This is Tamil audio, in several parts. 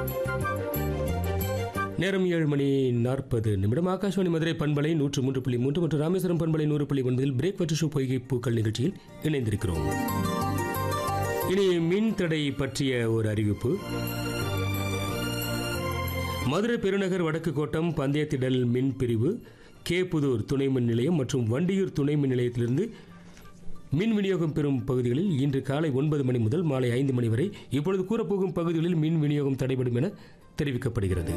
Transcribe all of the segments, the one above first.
நேரம் ஏழு மணி நாற்பது நிமிடம் ஆகாஷவாணி மதுரை பண்பலை நூற்று மூன்று புள்ளி மூன்று மற்றும் ராமேஸ்வரம் பண்பலை நூறு புள்ளி ஒன்பதில் பிரேக் வற்று ஷோ பொய்கை பூக்கள் நிகழ்ச்சியில் இணைந்திருக்கிறோம் இனி மின் தடை பற்றிய ஒரு அறிவிப்பு மதுரை பெருநகர் வடக்கு கோட்டம் பந்தயத்திடல் மின் பிரிவு கே புதூர் துணை மின் நிலையம் மற்றும் வண்டியூர் துணை மின் நிலையத்திலிருந்து மின் விநியோகம் பெறும் பகுதிகளில் இன்று காலை ஒன்பது மணி முதல் மாலை ஐந்து மணி வரை இப்பொழுது கூறப்போகும் பகுதிகளில் மின் விநியோகம் தடைபடும் என தெரிவிக்கப்படுகிறது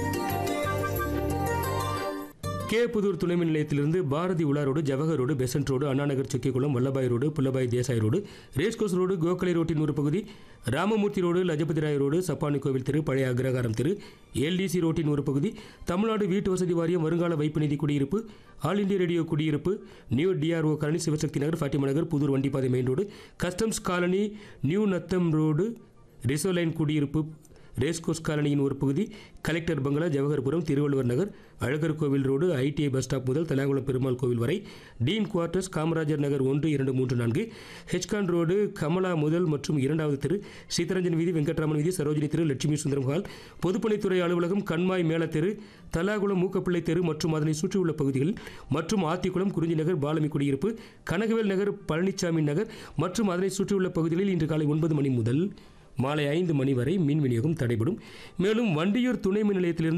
கே புதூர் துணை மின் நிலையத்திலிருந்து Bharathi Ula road Jawahar road Besant road Annanagar Chokkikulam Vallabhai road புல்லபாய் Desai road racecourse road Gokhale ரோட்டின் ஒரு பகுதி ராமமூர்த்தி ரோடு லஜபதி ராய் ரோடு சப்பானி கோவில் தெரு பழைய அக்ரகாரம் தெரு எல்டிசி ரோட்டின் ஒரு பகுதி தமிழ்நாடு வீட்டு வசதி வாரியம் வருங்கால வைப்பு நிதி குடியிருப்பு ஆல் இந்தியா ரேடியோ குடியிருப்பு new DRO colony Sivasakthi Nagar Fatima Nagar Puthur வண்டிப்பாதை main road customs colony new Natham road reserve line குடியிருப்பு ரேஸ்கோஸ் காலனியின் ஒரு பகுதி கலெக்டர் பங்களா ஜவஹர்புரம் திருவள்ளுவர் நகர் அழகர் கோவில் ரோடு ஐடிஐ பஸ் ஸ்டாப் முதல் தலாங்குளம் பெருமாள் கோவில் வரை டீன் குவார்ட்டர்ஸ் காமராஜர் நகர் ஒன்று இரண்டு மூன்று நான்கு ஹெச்கான் ரோடு கமலா முதல் மற்றும் இரண்டாவது தெரு சீதரஞ்சன் வீதி வெங்கட்ராமன் வீதி சரோஜினி தெரு லட்சுமி சுந்தரம் ஹால் பொதுப்பணித்துறை அலுவலகம் கண்மாய் மேல தெரு தலாகுளம் மூக்கப்பிள்ளை தெரு மற்றும் அதனை சுற்றியுள்ள பகுதிகள் மற்றும் ஆத்திக்குளம் குறிஞ்சி நகர் பாலமி குடியிருப்பு கனகவேல் நகர் பழனிசாமி நகர் மற்றும் அதனை சுற்றியுள்ள பகுதிகளில் இன்று காலை ஒன்பது மணி முதல் மாலை ஐந்து மணி வரை மின் விநியோகம் தடைபடும் மேலும் வண்டியூர் துணை மின் நிலையத்திலிருந்து